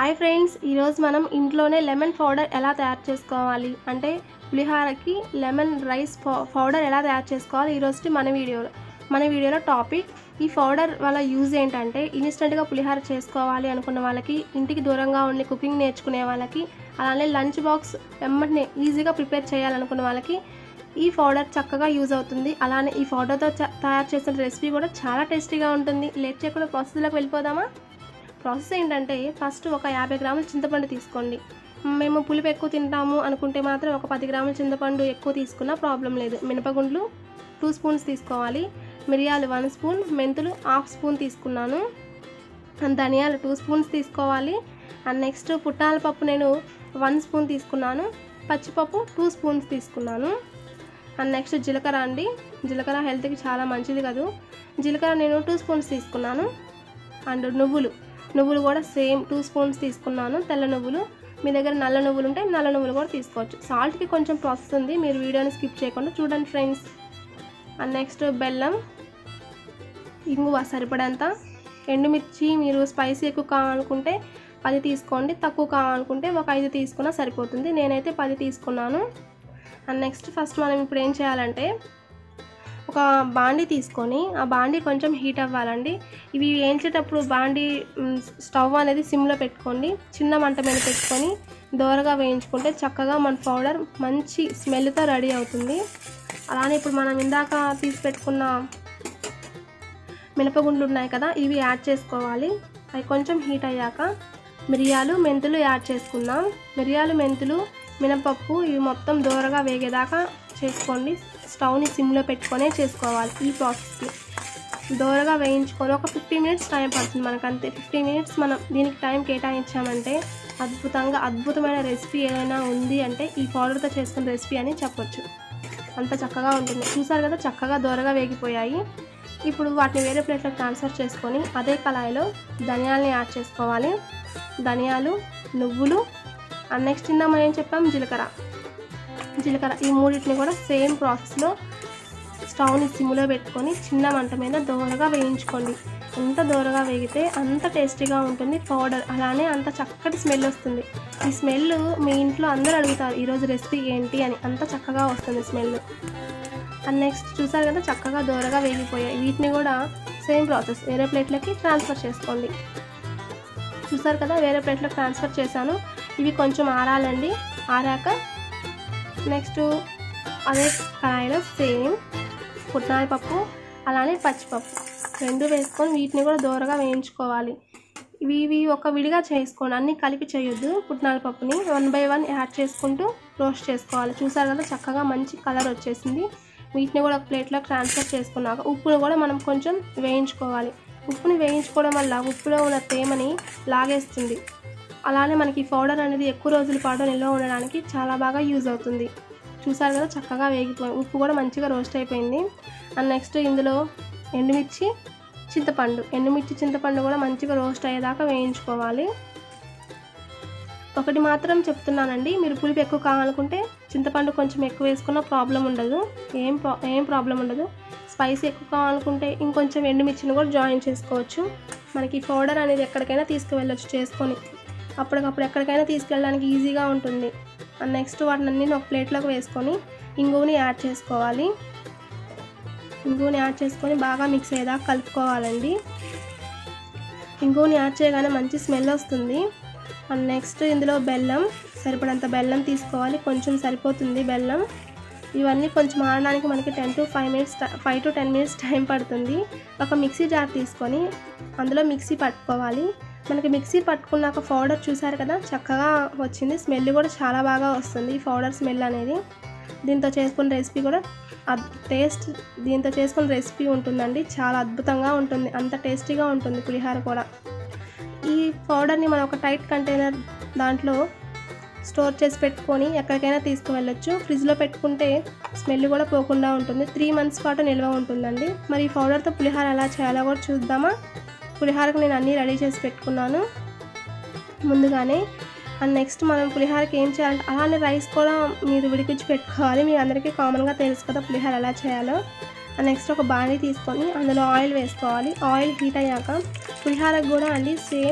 hi friends ఈరోజు మనం ఇంట్లోనే లెమన్ పౌడర్ ఎలా తయారు చేసుకోవాలి అంటే పులిహారకి లెమన్ రైస్ పౌ- పౌడర్ ఎలా తయారు చేసుకోవాలి ఈరోజు మన వీడియోలో మన వీడియోలో టాపిక్ ఈ పౌడర్ వల్ల యూజ్ ఏంటంటే ఇన్స్టెంట్గా పులిహార చేసుకోవాలి అనుకున్న వాళ్ళకి ఇంటికి దూరంగా ఉండి కుకింగ్ నేర్చుకునే వాళ్ళకి అలానే లంచ్ బాక్స్ వెంటనే ఈజీగా ప్రిపేర్ చేయాలనుకున్న వాళ్ళకి ఈ పౌడర్ చక్కగా యూజ్ అవుతుంది అలానే ఈ పౌడర్తో చ- తయారు చేసిన రెసిపీ కూడా చాలా టేస్టీగా ఉంటుంది లేట్ చేయకుండా ప్రాసెస్లోకి వెళ్ళిపోదామా ప్రాసెస్ ఏంటంటే ఫస్ట్ ఒక యాభై గ్రాముల చింతపండు తీసుకోండి మేము పులుపు ఎక్కువ తింటాము అనుకుంటే మాత్రం ఒక పది గ్రాముల చింతపండు ఎక్కువ తీసుకున్నా ప్రాబ్లం లేదు మినపగుండ్లు టూ స్పూన్స్ తీసుకోవాలి మిరియాలు వన్ స్పూన్ మెంతులు హాఫ్ స్పూన్ తీసుకున్నాను అండ్ ధనియాలు టూ స్పూన్స్ తీసుకోవాలి అండ్ నెక్స్ట్ పుట్నాల పప్పు నేను వన్ స్పూన్ తీసుకున్నాను పచ్చిపప్పు టూ స్పూన్స్ తీసుకున్నాను అండ్ నెక్స్ట్ జీలకర్ర అండి జీలకర్ర హెల్త్కి చాలా మంచిది కదూ జీలకర్ర నేను టూ స్పూన్స్ తీసుకున్నాను అండ్ నువ్వులు నువ్వులు కూడా సేమ్ టూ స్పూన్స్ తీసుకున్నాను తెల్ల నువ్వులు మీ దగ్గర నల్ల నువ్వులు ఉంటే నల్ల నువ్వులు కూడా తీసుకోవచ్చు సాల్ట్కి కొంచెం ప్రాసెస్ ఉంది మీరు వీడియోని స్కిప్ చేయకుండా చూడండి ఫ్రెండ్స్ అండ్ నెక్స్ట్ బెల్లం ఇంగువ సరిపడంత ఎండుమిర్చి మీరు స్పైసీ ఎక్కువ కావాలనుకుంటే పది తీసుకోండి తక్కువ కావాలనుకుంటే ఒక ఐదు తీసుకున్నా సరిపోతుంది నేనైతే పది తీసుకున్నాను అండ్ నెక్స్ట్ ఫస్ట్ మనం ఇప్పుడు ఏం చేయాలంటే ఒక బాండీ తీసుకొని ఆ బాండీ కొంచెం హీట్ అవ్వాలండి ఇవి వేయించేటప్పుడు బాండీ మ్, స్టవ్ అనేది సిమ్లో పెట్టుకోండి చిన్న మంట మీద పెట్టుకొని దోరగా వేయించుకుంటే చక్కగా మన పౌడర్ మంచి స్మెల్తో రెడీ అవుతుంది అలానే ఇప్పుడు మనం ఇందాక తీసి పెట్టుకున్న మినపగుండ్లు ఉన్నాయి కదా ఇవి యాడ్ చేసుకోవాలి అవి కొంచెం హీట్ అయ్యాక మిరియాలు మెంతులు యాడ్ చేసుకుందాం మిరియాలు మెంతులు మినపప్పు ఇవి మొత్తం దూరగా వేగేదాకా చేసుకోండి స్టవ్ని సిమ్లో పెట్టుకొనే చేసుకోవాలి ఈ ప్రాసెస్కి దూరగా వేయించుకొని ఒక ఫిఫ్టీ మినిట్స్ టైం పడుతుంది మనకు అంతే ఫిఫ్టీ మినిట్స్ మనం దీనికి టైం కేటాయించామంటే అద్భుతంగా అద్భుతమైన రెసిపీ ఏదైనా ఉంది అంటే ఈ పౌడర్తో చేసుకున్న రెసిపీ అని చెప్పొచ్చు అంత చక్కగా ఉంటుంది చూసారు కదా చక్కగా దూరగా వేగిపోయాయి ఇప్పుడు వాటిని వేరే ప్లేట్లోకి ట్రాన్స్ఫర్ చేసుకొని అదే కళాయిలో ధనియాలని యాడ్ చేసుకోవాలి ధనియాలు నువ్వులు అండ్ నెక్స్ట్ ఇందాక మనం ఏం చెప్పాం జీలకర్ర జీలకర్ర ఈ మూడింటిని కూడా సేమ్ ప్రాసెస్లో స్టవ్ని సిమ్లో పెట్టుకొని చిన్న మంట మీద దోరగా వేయించుకోండి ఎంత దోరగా వేగితే అంత టేస్టీగా ఉంటుంది పౌడర్ అలానే అంత చక్కటి స్మెల్ వస్తుంది ఈ స్మెల్ మీ ఇంట్లో అందరూ అడుగుతారు ఈరోజు రెసిపీ ఏంటి అని అంత చక్కగా వస్తుంది స్మెల్ అండ్ నెక్స్ట్ చూసారు కదా చక్కగా దోరగా వేగిపోయాయి వీటిని కూడా సేమ్ ప్రాసెస్ వేరే ప్లేట్లకి ట్రాన్స్ఫర్ చేసుకోండి చూసారు కదా వేరే ప్లేట్లోకి ట్రాన్స్ఫర్ చేశాను ఇవి కొంచెం ఆరాలండి ఆరాక నెక్స్ట్ అదే కళాయిలో సేమ్ పుట్నాల పప్పు అలానే పచ్చిపప్పు రెండు వేసుకొని వీటిని కూడా దూరగా వేయించుకోవాలి ఇవి ఇవి ఒక విడిగా చేసుకోండి అన్నీ కలిపి చేయొద్దు పుట్నాల పప్పుని వన్ బై వన్ యాడ్ చేసుకుంటూ రోస్ట్ చేసుకోవాలి చూసారు కదా చక్కగా మంచి కలర్ వచ్చేసింది వీటిని కూడా ఒక ప్లేట్లోకి ట్రాన్స్ఫర్ చేసుకున్నాక ఉప్పును కూడా మనం కొంచెం వేయించుకోవాలి ఉప్పుని వేయించుకోవడం వల్ల ఉప్పులో ఉన్న తేమని లాగేస్తుంది అలానే మనకి పౌడర్ అనేది ఎక్కువ రోజుల పాటు నిల్వ ఉండడానికి చాలా బాగా యూజ్ అవుతుంది చూసారు కదా చక్కగా వేగిపోయి ఉప్పు కూడా మంచిగా రోస్ట్ అయిపోయింది అండ్ నెక్స్ట్ ఇందులో ఎండుమిర్చి చింతపండు ఎండుమిర్చి చింతపండు కూడా మంచిగా రోస్ట్ అయ్యేదాకా వేయించుకోవాలి ఒకటి మాత్రం చెప్తున్నానండి మీరు పులుపు ఎక్కువ కావాలనుకుంటే చింతపండు కొంచెం ఎక్కువ వేసుకున్న ప్రాబ్లం ఉండదు ఏం ప్రా ఏం ప్రాబ్లం ఉండదు స్పైసీ ఎక్కువ కావాలనుకుంటే ఇంకొంచెం ఎండుమిర్చిని కూడా జాయిన్ చేసుకోవచ్చు మనకి ఈ పౌడర్ అనేది ఎక్కడికైనా తీసుకువెళ్ళొచ్చు చేసుకొని అప్పటికప్పుడు ఎక్కడికైనా తీసుకెళ్ళడానికి ఈజీగా ఉంటుంది అండ్ నెక్స్ట్ వాటిని అన్ని ఒక ప్లేట్లోకి వేసుకొని ఇంగువని యాడ్ చేసుకోవాలి ఇంగువని యాడ్ చేసుకొని బాగా మిక్స్ అయ్యేదాకా కలుపుకోవాలండి ఇంగువని యాడ్ చేయగానే మంచి స్మెల్ వస్తుంది అండ్ నెక్స్ట్ ఇందులో బెల్లం సరిపడంత బెల్లం తీసుకోవాలి కొంచెం సరిపోతుంది బెల్లం ఇవన్నీ కొంచెం ఆడడానికి మనకి ten to five minutes five to ten minutes time పడుతుంది ఒక మిక్సీ జార్ తీసుకొని అందులో మిక్సీ పట్టుకోవాలి మనకి మిక్సీ పట్టుకున్నాక పౌడర్ చూసారు కదా చక్కగా వచ్చింది స్మెల్ కూడా చాలా బాగా వస్తుంది ఈ పౌడర్ స్మెల్ అనేది దీంతో చేసుకున్న రెసిపీ కూడా టేస్ట్ దీంతో చేసుకున్న రెసిపీ ఉంటుందండి చాలా అద్భుతంగా ఉంటుంది అంత టేస్టీగా ఉంటుంది పులిహార కూడా ఈ పౌడర్ని మనం ఒక టైట్ కంటైనర్ దాంట్లో స్టోర్ చేసి పెట్టుకొని ఎక్కడికైనా తీసుకువెళ్ళొచ్చు ఫ్రిడ్జ్లో పెట్టుకుంటే స్మెల్ కూడా పోకుండా ఉంటుంది త్రీ మంత్స్ పాటు నిల్వ ఉంటుందండి మరి ఈ పౌడర్తో పులిహార ఎలా చేయాలో కూడా చూద్దామా పులిహారకు నేను అన్నీ రెడీ చేసి పెట్టుకున్నాను ముందుగానే అండ్ నెక్స్ట్ మనం పులిహారకి ఏం చేయాలంటే అలానే రైస్ కూడా మీరు ఉడికించి పెట్టుకోవాలి మీ అందరికీ కామన్గా తెలుసు కదా పులిహార ఎలా చేయాలో అండ్ నెక్స్ట్ ఒక బాణీ తీసుకొని అందులో ఆయిల్ వేసుకోవాలి ఆయిల్ హీట్ అయ్యాక పులిహారకు కూడా అండి సేమ్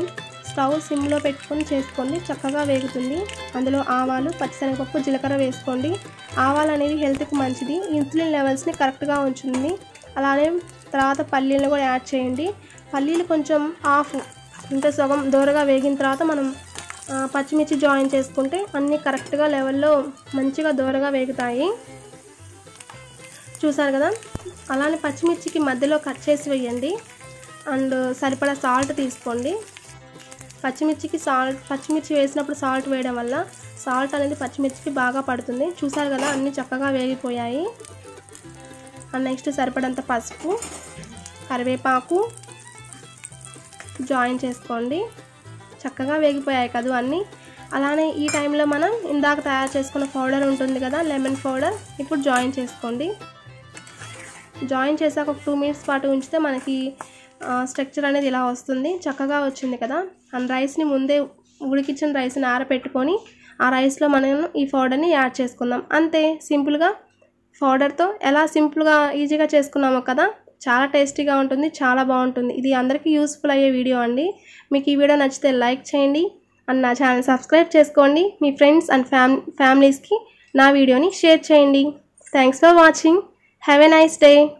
స్టవ్ సిమ్లో పెట్టుకొని చేసుకోండి చక్కగా వేగుతుంది అందులో ఆవాలు పచ్చిశనగపప్పు జీలకర్ర వేసుకోండి ఆవాలు అనేవి హెల్త్కి మంచిది ఇన్సులిన్ లెవెల్స్ని కరెక్ట్గా ఉంచుతుంది అలానే తర్వాత పల్లీలను కూడా యాడ్ చేయండి పల్లీలు కొంచెం హాఫ్ ఇంకా సగం దూరగా వేగిన తర్వాత మనం ఆ, పచ్చిమిర్చి జాయిన్ చేసుకుంటే అన్నీ కరెక్ట్గా లెవెల్లో మంచిగా దూరగా వేగుతాయి చూసారు కదా అలానే పచ్చిమిర్చికి మధ్యలో కట్ చేసి వేయండి అండ్ సరిపడా సాల్ట్ తీసుకోండి పచ్చిమిర్చికి సాల్ట్ పచ్చిమిర్చి వేసినప్పుడు సాల్ట్ వేయడం వల్ల సాల్ట్ అనేది పచ్చిమిర్చికి బాగా పడుతుంది చూసారు కదా అన్నీ చక్కగా వేగిపోయాయి అండ్ నెక్స్ట్ సరిపడంత పసుపు కరివేపాకు జాయిన్ చేసుకోండి చక్కగా వేగిపోయాయి కదా అన్నీ అలానే ఈ టైంలో మనం ఇందాక తయారు చేసుకున్న పౌడర్ ఉంటుంది కదా లెమన్ పౌడర్ ఇప్పుడు జాయిన్ చేసుకోండి జాయిన్ చేశాక ఒక టూ మినిట్స్ పాటు ఉంచితే మనకి స్ట్రక్చర్ అనేది ఇలా వస్తుంది చక్కగా వచ్చింది కదా అండ్ రైస్ని ముందే ఉడికించిన రైస్ని ఆరబెట్టుకొని ఆ రైస్లో మనం ఈ పౌడర్ని యాడ్ చేసుకుందాం అంతే సింపుల్గా పౌడర్తో ఎలా సింపుల్గా ఈజీగా చేసుకున్నామో కదా చాలా టేస్టీగా ఉంటుంది చాలా బాగుంటుంది ఇది అందరికీ యూస్ఫుల్ అయ్యే వీడియో అండి మీకు ఈ వీడియో నచ్చితే లైక్ చేయండి అండ్ నా ఛానల్ సబ్స్క్రైబ్ చేసుకోండి మీ ఫ్రెండ్స్ అండ్ ఫ్యామ్ ఫ్యామిలీస్కి నా వీడియోని షేర్ చేయండి thanks for watching have a nice day